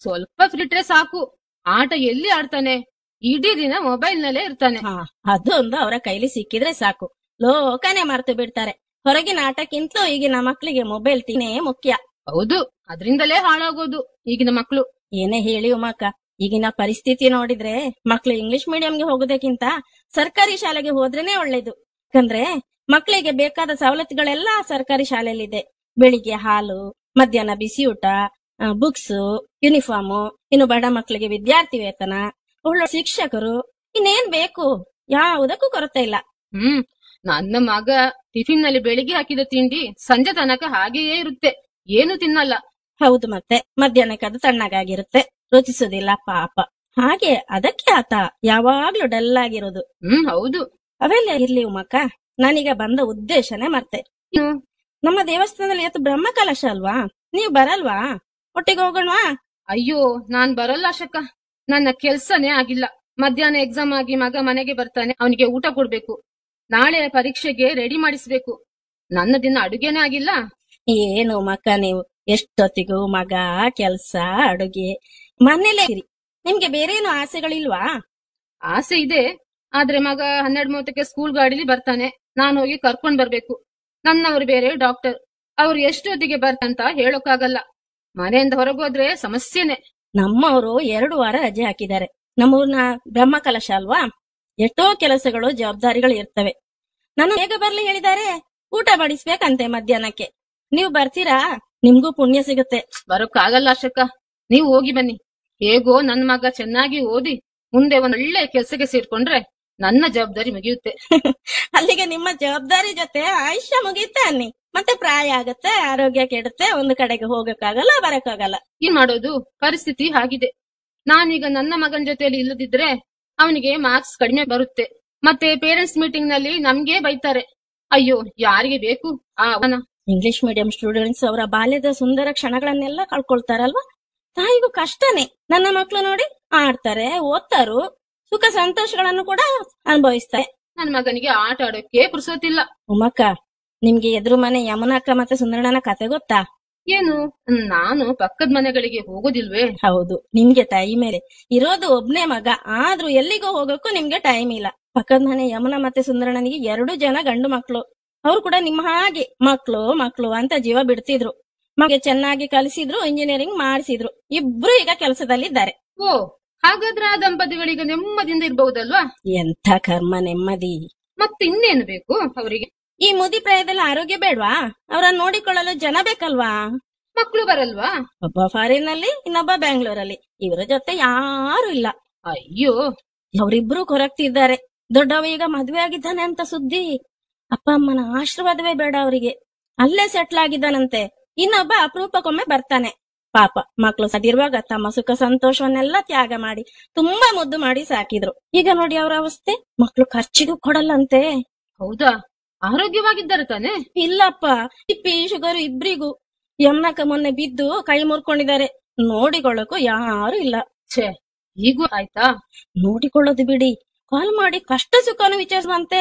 ಸ್ವಲ್ಪ ಫ್ರಿಟ್ರೆ ಸಾಕು ಆಟ ಎಲ್ಲಿ ಆಡ್ತಾನೆ ಇಡೀ ದಿನ ಮೊಬೈಲ್ ನಲ್ಲೇ ಇರ್ತಾನೆ ಹಾ ಅದೊಂದು ಅವರ ಕೈಲಿ ಸಿಕ್ಕಿದ್ರೆ ಸಾಕು ಲೋಕನೇ ಮರ್ತು ಬಿಡ್ತಾರೆ ಹೊರಗಿನ ಆಟಕ್ಕಿಂತಲೂ ಈಗಿನ ಮಕ್ಕಳಿಗೆ ಮೊಬೈಲ್ ತಿನೇ ಮುಖ್ಯ ಹೌದು ಅದ್ರಿಂದಲೇ ಹಾಳಾಗೋದು ಈಗಿನ ಮಕ್ಳು ಏನೇ ಹೇಳಿ ಉಮಾಕ ಈಗಿನ ಪರಿಸ್ಥಿತಿ ನೋಡಿದ್ರೆ ಮಕ್ಳು ಇಂಗ್ಲಿಷ್ ಮೀಡಿಯಂಗೆ ಹೋಗೋದಕ್ಕಿಂತ ಸರ್ಕಾರಿ ಶಾಲೆಗೆ ಹೋದ್ರೇನೆ ಒಳ್ಳೇದು ಯಾಕಂದ್ರೆ ಮಕ್ಕಳಿಗೆ ಬೇಕಾದ ಸವಲತ್ತುಗಳೆಲ್ಲ ಸರ್ಕಾರಿ ಶಾಲೆಯಲ್ಲಿದೆ ಬೆಳಿಗ್ಗೆ ಹಾಲು ಮಧ್ಯಾಹ್ನ ಬಿಸಿ ಊಟ ಬುಕ್ಸ್ ಯೂನಿಫಾರ್ಮ್ ಇನ್ನು ಬಡ ಮಕ್ಕಳಿಗೆ ವಿದ್ಯಾರ್ಥಿ ವೇತನ ಒಳ್ಳೆ ಶಿಕ್ಷಕರು ಇನ್ನೇನ್ ಬೇಕು ಯಾವುದಕ್ಕೂ ಕೊರತೆ ಇಲ್ಲ ಹ್ಮ್ ನನ್ನ ಮಗ ಟಿಫಿನ್ ನಲ್ಲಿ ಬೆಳಿಗ್ಗೆ ಹಾಕಿದ ತಿಂಡಿ ಸಂಜೆ ತನಕ ಹಾಗೆಯೇ ಇರುತ್ತೆ ಏನು ತಿನ್ನಲ್ಲ ಹೌದು ಮತ್ತೆ ಮಧ್ಯಾಹ್ನಕ್ಕೆ ಅದು ತಣ್ಣಗಾಗಿರುತ್ತೆ ರುಚಿಸುದಿಲ್ಲ ಪಾಪ ಹಾಗೆ ಅದಕ್ಕೆ ಆತ ಯಾವಾಗ್ಲೂ ಡಲ್ ಆಗಿರೋದು ಹ್ಮ್ ಹೌದು ಅವೆಲ್ಲ ಇರ್ಲಿ ಉಮಕ್ಕ ನಾನೀಗ ಬಂದ ಉದ್ದೇಶನೇ ಮರ್ತೆ ಏನು? ನಮ್ಮ ದೇವಸ್ಥಾನದಲ್ಲಿ ಇವತ್ತು ಬ್ರಹ್ಮ ಕಲಶ ಅಲ್ವಾ ನೀವು ಬರಲ್ವಾ ಒಟ್ಟಿಗೆ ಹೋಗೋಣವಾ ಅಯ್ಯೋ ನಾನ್ ಬರಲ್ಲ ಅಶಕ್ಕ ನನ್ನ ಕೆಲ್ಸನೇ ಆಗಿಲ್ಲ ಮಧ್ಯಾಹ್ನ ಎಕ್ಸಾಮ್ ಆಗಿ ಮಗ ಮನೆಗೆ ಬರ್ತಾನೆ ಅವನಿಗೆ ಊಟ ಕೊಡ್ಬೇಕು ನಾಳೆ ಪರೀಕ್ಷೆಗೆ ರೆಡಿ ಮಾಡಿಸ್ಬೇಕು ನನ್ನ ದಿನ ಅಡುಗೆನೇ ಆಗಿಲ್ಲ ಏನು ಮಕ್ಕ ನೀವು ಎಷ್ಟೊತ್ತಿಗೂ ಮಗ ಕೆಲ್ಸ ಅಡುಗೆ ಮನೇಲೇ ಇರಿ ನಿಮ್ಗೆ ಬೇರೆ ಏನು ಆಸೆಗಳಿಲ್ವಾ ಆಸೆ ಇದೆ ಆದ್ರೆ ಮಗ ಹನ್ನೆರಡು ಮೂವತ್ತಕ್ಕೆ ಸ್ಕೂಲ್ ಗಾಡಿಲಿ ಬರ್ತಾನೆ ನಾನು ಹೋಗಿ ಕರ್ಕೊಂಡ್ ಬರ್ಬೇಕು ನನ್ನವರು ಬೇರೆ ಡಾಕ್ಟರ್ ಅವ್ರು ಎಷ್ಟೊತ್ತಿಗೆ ಬರ್ತಂತ ಹೇಳೋಕ್ಕಾಗಲ್ಲ ಮನೆಯಿಂದ ಹೊರಗೋದ್ರೆ ಸಮಸ್ಯೆನೆ ನಮ್ಮವರು ಎರಡು ವಾರ ರಜೆ ಹಾಕಿದ್ದಾರೆ ನಮ್ಮೂರ್ನ ಬ್ರಹ್ಮ ಕಲಶ ಅಲ್ವಾ ಎಷ್ಟೋ ಕೆಲಸಗಳು ಜವಾಬ್ದಾರಿಗಳು ಇರ್ತವೆ ನಾನು ಬೇಗ ಬರ್ಲಿ ಹೇಳಿದ್ದಾರೆ ಊಟ ಬಡಿಸ್ಬೇಕಂತೆ ಮಧ್ಯಾಹ್ನಕ್ಕೆ ನೀವು ಬರ್ತೀರಾ ನಿಮ್ಗೂ ಪುಣ್ಯ ಸಿಗುತ್ತೆ ಬರೋಕ್ಕಾಗಲ್ಲ ಅಶಕ್ಕ ನೀವು ಹೋಗಿ ಬನ್ನಿ ಹೇಗೋ ನನ್ ಮಗ ಚೆನ್ನಾಗಿ ಓದಿ ಮುಂದೆ ಒಂದ್ ಒಳ್ಳೆ ಕೆಲ್ಸಕ್ಕೆ ಸೇರ್ಕೊಂಡ್ರೆ ನನ್ನ ಜವಾಬ್ದಾರಿ ಮುಗಿಯುತ್ತೆ ಅಲ್ಲಿಗೆ ನಿಮ್ಮ ಜವಾಬ್ದಾರಿ ಜೊತೆ ಆಯುಷ್ಯ ಮುಗೀತಾ ಅನ್ನಿ ಮತ್ತೆ ಪ್ರಾಯ ಆಗತ್ತೆ ಆರೋಗ್ಯ ಕೆಡುತ್ತೆ ಒಂದು ಕಡೆಗೆ ಹೋಗಕ್ಕಾಗಲ್ಲ ಬರಕ್ಕಾಗಲ್ಲ ಏನ್ ಮಾಡೋದು ಪರಿಸ್ಥಿತಿ ಹಾಗಿದೆ ನಾನೀಗ ನನ್ನ ಮಗನ್ ಜೊತೆಯಲ್ಲಿ ಇಲ್ಲದಿದ್ರೆ ಅವನಿಗೆ ಮಾರ್ಕ್ಸ್ ಕಡಿಮೆ ಬರುತ್ತೆ ಮತ್ತೆ ಪೇರೆಂಟ್ಸ್ ಮೀಟಿಂಗ್ ನಲ್ಲಿ ನಮ್ಗೆ ಬೈತಾರೆ ಅಯ್ಯೋ ಯಾರಿಗೆ ಬೇಕು ಆ ಅವನ ಇಂಗ್ಲಿಷ್ ಮೀಡಿಯಂ ಸ್ಟೂಡೆಂಟ್ಸ್ ಅವರ ಬಾಲ್ಯದ ಸುಂದರ ಕ್ಷಣಗಳನ್ನೆಲ್ಲ ಕಳ್ಕೊಳ್ತಾರಲ್ವಾ ತಾಯಿಗೂ ಕಷ್ಟನೇ ನನ್ನ ಮಕ್ಳು ನೋಡಿ ಆಡ್ತಾರೆ ಓದ್ತಾರು ಸುಖ ಸಂತೋಷಗಳನ್ನು ಕೂಡ ಅನುಭವಿಸ್ತಾರೆ ನನ್ನ ಮಗನಿಗೆ ಆಟ ಆಡೋಕೆ ಪುರ್ಸೋತಿಲ್ಲ ಉಮಕ್ಕ ನಿಮ್ಗೆ ಎದುರು ಮನೆ ಯಮುನಕ್ಕ ಮತ್ತೆ ಸುಂದರಣ್ಣನ ಕತೆ ಗೊತ್ತಾ ಏನು ನಾನು ಪಕ್ಕದ ಮನೆಗಳಿಗೆ ಹೋಗೋದಿಲ್ವೇ ಹೌದು ನಿಮ್ಗೆ ಟೈಮ್ ಮೇಲೆ ಇರೋದು ಒಬ್ನೇ ಮಗ ಆದ್ರೂ ಎಲ್ಲಿಗೂ ಹೋಗಕ್ಕೂ ನಿಮ್ಗೆ ಟೈಮ್ ಇಲ್ಲ ಪಕ್ಕದ ಮನೆ ಯಮುನ ಮತ್ತೆ ಸುಂದರಣ್ಣನಿಗೆ ಎರಡು ಜನ ಗಂಡು ಮಕ್ಳು ಅವ್ರು ಕೂಡ ನಿಮ್ಮ ಹಾಗೆ ಮಕ್ಳು ಮಕ್ಳು ಅಂತ ಜೀವ ಬಿಡ್ತಿದ್ರು ಮಗ ಚೆನ್ನಾಗಿ ಕಲಿಸಿದ್ರು ಇಂಜಿನಿಯರಿಂಗ್ ಮಾಡಿಸಿದ್ರು ಇಬ್ರು ಈಗ ಕೆಲಸದಲ್ಲಿದ್ದಾರೆ ಓ ಹಾಗಾದ್ರೆ ಆ ದಂಪತಿಗಳಿಗೆ ನೆಮ್ಮದಿಯಿಂದ ಇರ್ಬಹುದಲ್ವಾ ಎಂಥ ಕರ್ಮ ನೆಮ್ಮದಿ ಮತ್ತೆ ಇನ್ನೇನು ಬೇಕು ಅವರಿಗೆ ಈ ಮುದಿ ಪ್ರಾಯದಲ್ಲಿ ಆರೋಗ್ಯ ಬೇಡ್ವಾ ಅವರನ್ನ ನೋಡಿಕೊಳ್ಳಲು ಜನ ಬೇಕಲ್ವಾ ಮಕ್ಕಳು ಬರಲ್ವಾ ಒಬ್ಬ ಫಾರಿನ್ ಅಲ್ಲಿ ಇನ್ನೊಬ್ಬ ಬ್ಯಾಂಗ್ಳೂರಲ್ಲಿ ಇವರ ಜೊತೆ ಯಾರು ಇಲ್ಲ ಅಯ್ಯೋ ಅವರಿಬ್ರು ಕೊರಗ್ತಿದ್ದಾರೆ ದೊಡ್ಡವ ಈಗ ಮದ್ವೆ ಆಗಿದ್ದಾನೆ ಅಂತ ಸುದ್ದಿ ಅಪ್ಪ ಅಮ್ಮನ ಆಶೀರ್ವಾದವೇ ಬೇಡ ಅವರಿಗೆ ಅಲ್ಲೇ ಸೆಟ್ಲ್ ಆಗಿದ್ದಾನಂತೆ ಇನ್ನೊಬ್ಬ ಅಪರೂಪಕ್ಕೊಮ್ಮೆ ಬರ್ತಾನೆ ಪಾಪ ಮಕ್ಳು ಸದಿರುವಾಗ ತಮ್ಮ ಸುಖ ಸಂತೋಷವನ್ನೆಲ್ಲ ತ್ಯಾಗ ಮಾಡಿ ತುಂಬಾ ಮುದ್ದು ಮಾಡಿ ಸಾಕಿದ್ರು ಈಗ ನೋಡಿ ಅವರ ಅವಸ್ಥೆ ಮಕ್ಳು ಖರ್ಚಿಗೂ ಕೊಡಲ್ಲಂತೆ ಹೌದಾ ಆರೋಗ್ಯವಾಗಿದ್ದಾರೆ ತಾನೆ ಇಲ್ಲಪ್ಪ ಟಿಪ್ಪಿ ಶುಗರ್ ಇಬ್ರಿಗೂ ಯಮ್ನಕ ಮೊನ್ನೆ ಬಿದ್ದು ಕೈ ಮುರ್ಕೊಂಡಿದ್ದಾರೆ ನೋಡಿಕೊಳ್ಳಕ್ಕೂ ಯಾರು ಇಲ್ಲ ಛೇ ಹೀಗೂ ಆಯ್ತಾ ನೋಡಿಕೊಳ್ಳೋದು ಬಿಡಿ ಕಾಲ್ ಮಾಡಿ ಕಷ್ಟ ಸುಖನು ವಿಚಾರಿಸುವಂತೆ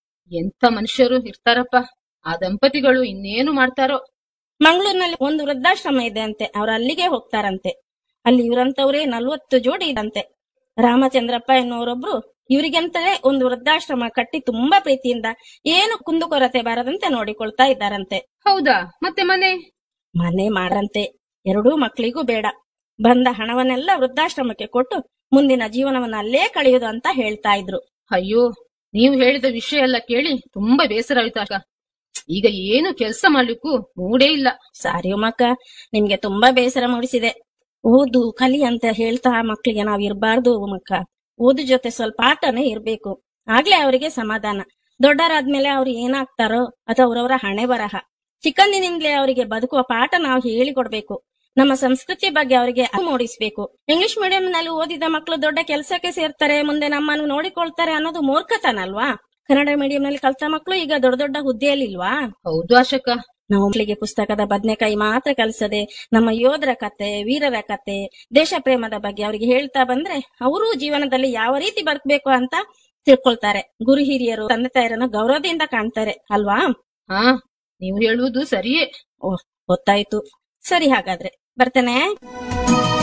ಎಂತ ಮನುಷ್ಯರು ಇರ್ತಾರಪ್ಪ ಆ ದಂಪತಿಗಳು ಇನ್ನೇನು ಮಾಡ್ತಾರೋ ಮಂಗಳೂರಿನಲ್ಲಿ ಒಂದು ವೃದ್ಧಾಶ್ರಮ ಇದೆ ಅಂತೆ ಅವ್ರು ಅಲ್ಲಿಗೆ ಹೋಗ್ತಾರಂತೆ ಅಲ್ಲಿ ಇವರಂತವ್ರೇ ನಲ್ವತ್ತು ಜೋಡಿ ಇದಂತೆ ರಾಮಚಂದ್ರಪ್ಪ ಎನ್ನುವರೊಬ್ರು ಇವರಿಗಂತಲೇ ಒಂದು ವೃದ್ಧಾಶ್ರಮ ಕಟ್ಟಿ ತುಂಬಾ ಪ್ರೀತಿಯಿಂದ ಏನು ಕುಂದುಕೊರತೆ ಬಾರದಂತೆ ನೋಡಿಕೊಳ್ತಾ ಇದ್ದಾರಂತೆ ಹೌದಾ ಮತ್ತೆ ಮನೆ ಮನೆ ಮಾಡ್ರಂತೆ ಎರಡೂ ಮಕ್ಕಳಿಗೂ ಬೇಡ ಬಂದ ಹಣವನ್ನೆಲ್ಲ ವೃದ್ಧಾಶ್ರಮಕ್ಕೆ ಕೊಟ್ಟು ಮುಂದಿನ ಜೀವನವನ್ನ ಅಲ್ಲೇ ಕಳೆಯುವುದು ಅಂತ ಹೇಳ್ತಾ ಇದ್ರು ಅಯ್ಯೋ ನೀವು ಹೇಳಿದ ವಿಷಯ ಎಲ್ಲ ಕೇಳಿ ತುಂಬಾ ಬೇಸರವಾಯ್ತು ಅಕ್ಕ ಈಗ ಏನು ಕೆಲಸ ಮಾಡ್ಲಿಕ್ಕೂ ಮೂಡೇ ಇಲ್ಲ ಸಾರಿ ಉಮಕ್ಕ ನಿಮ್ಗೆ ತುಂಬಾ ಬೇಸರ ಮೂಡಿಸಿದೆ ಓದು ಕಲಿ ಅಂತ ಹೇಳ್ತಾ ಮಕ್ಳಿಗೆ ನಾವ್ ಇರ್ಬಾರ್ದು ಉಮಕ್ಕ ಓದು ಜೊತೆ ಸ್ವಲ್ಪ ಆಟನೇ ಇರ್ಬೇಕು ಆಗ್ಲೇ ಅವರಿಗೆ ಸಮಾಧಾನ ದೊಡ್ಡರಾದ್ಮೇಲೆ ಅವ್ರು ಏನಾಗ್ತಾರೋ ಅದು ಅವ್ರವರ ಹಣೆ ಬರಹ ಚಿಕ್ಕಂದಿನಿಂದಲೇ ಅವರಿಗೆ ಬದುಕುವ ಪಾಠ ನಾವು ಹೇಳಿಕೊಡ್ಬೇಕು ನಮ್ಮ ಸಂಸ್ಕೃತಿ ಬಗ್ಗೆ ಅವರಿಗೆ ಅರಿವು ಮೂಡಿಸ್ಬೇಕು ಇಂಗ್ಲಿಷ್ ಮೀಡಿಯಂ ನಲ್ಲಿ ಓದಿದ ಮಕ್ಕಳು ದೊಡ್ಡ ಕೆಲಸಕ್ಕೆ ಸೇರ್ತಾರೆ ಮುಂದೆ ನಮ್ಮನ್ನು ನೋಡಿಕೊಳ್ತಾರೆ ಅನ್ನೋದು ಮೂರ್ಖತನ ಅಲ್ವಾ ಕನ್ನಡ ಮೀಡಿಯಂ ನಲ್ಲಿ ಕಲ್ತ ಮಕ್ಕಳು ಈಗ ದೊಡ್ಡ ದೊಡ್ಡ ಹುದ್ದೆಯಲ್ಲಿ ಇಲ್ವಾ ಹೌದು ಅಶಕ ನಾವು ಮಕ್ಕಳಿಗೆ ಪುಸ್ತಕದ ಬದನೆಕಾಯಿ ಮಾತ್ರ ಕಲಿಸದೆ ನಮ್ಮ ಯೋಧರ ಕತೆ ವೀರರ ಕತೆ ದೇಶ ಪ್ರೇಮದ ಬಗ್ಗೆ ಅವರಿಗೆ ಹೇಳ್ತಾ ಬಂದ್ರೆ ಅವರು ಜೀವನದಲ್ಲಿ ಯಾವ ರೀತಿ ಬದುಕಬೇಕು ಅಂತ ತಿಳ್ಕೊಳ್ತಾರೆ ಗುರು ಹಿರಿಯರು ತಂದೆ ತಾಯರನ್ನ ಗೌರವದಿಂದ ಕಾಣ್ತಾರೆ ಅಲ್ವಾ ಹಾ ನೀವು ಹೇಳುವುದು ಸರಿಯೇ ಓಹ್ ಗೊತ್ತಾಯ್ತು ಸರಿ ಹಾಗಾದ್ರೆ ಬರ್ತೇನೆ